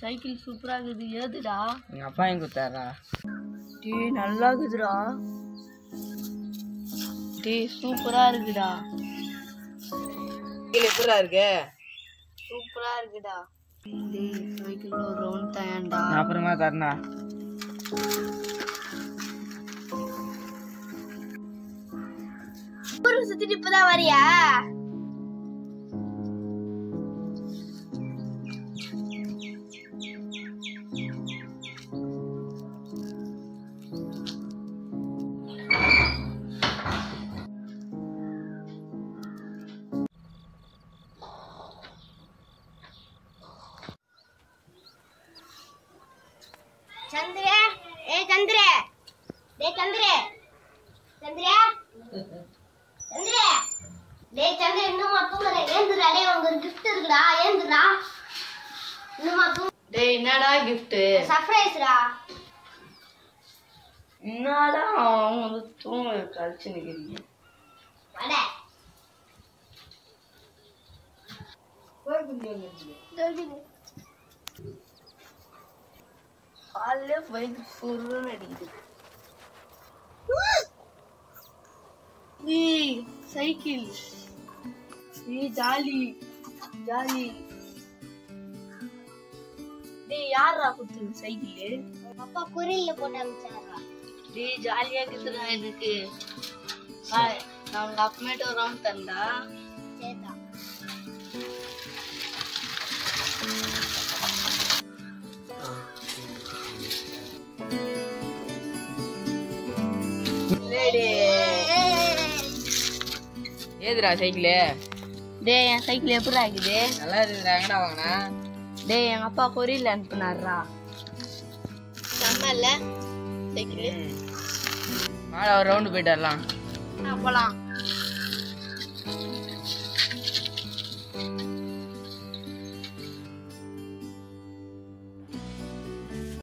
cycle சூப்பரா இருக்குது ஏதுடா எங்கள் அப்பா எங்க கொடுத்தாரா டேய் நல்லா இருக்குதுடா டேய் சூப்பரா இருக்குடா சைக்கிள் எப்படா இருக்கு சூப்பரா இருக்குடா டேய் சைக்கிள் ஒரு ரவுண்ட் தான்டா நான் அப்புறமா தரணா ஊருக்கு சுத்திட்டு இப்பதான் வரியா சந்திரே ஏ சந்திரே டேய் சந்திரே சந்திரே சந்திரே டேய் சந்திரே இன்னும் தூங்குற ஏந்துடா டேய் உனக்கு ஒரு gift இருக்குடா ஏந்துடா இன்னுமா தூங்க டேய் என்னடா gift சர்ப்ரைஸ்டா என்னடா அவன் வந்து தூங்க கழிச்சு நிக்கிறீங்க வட காலையில பைக் சுருன்னு அடிக்குது ஏய் சைக்கிள் ஏய் ஜாலி ஜாலி டேய் யாரா கொடுத்தது சைக்கிள் அப்பா குறியில போட்டு அமிச்சாரா டேய் ஜாலியா இருக்குதுடா எனக்கு பாய் நான் உங்க அப்பமேட்டு ஒரு ரவுண்ட் தந்தா சரிதான் ஏதுடா சைக்கிளு டேய் என் சைக்கிள் எப்படி ஆகுது நல்லா இருக்குதுடா எங்கடா வாங்கினா டேய் எங்க அப்பா கொரியர்ல அனுப்புனாரா செம்மல்ல சைக்கிள் மாலை ஒரு ரவுண்டு போயிட்டு வரலாம் போலாம்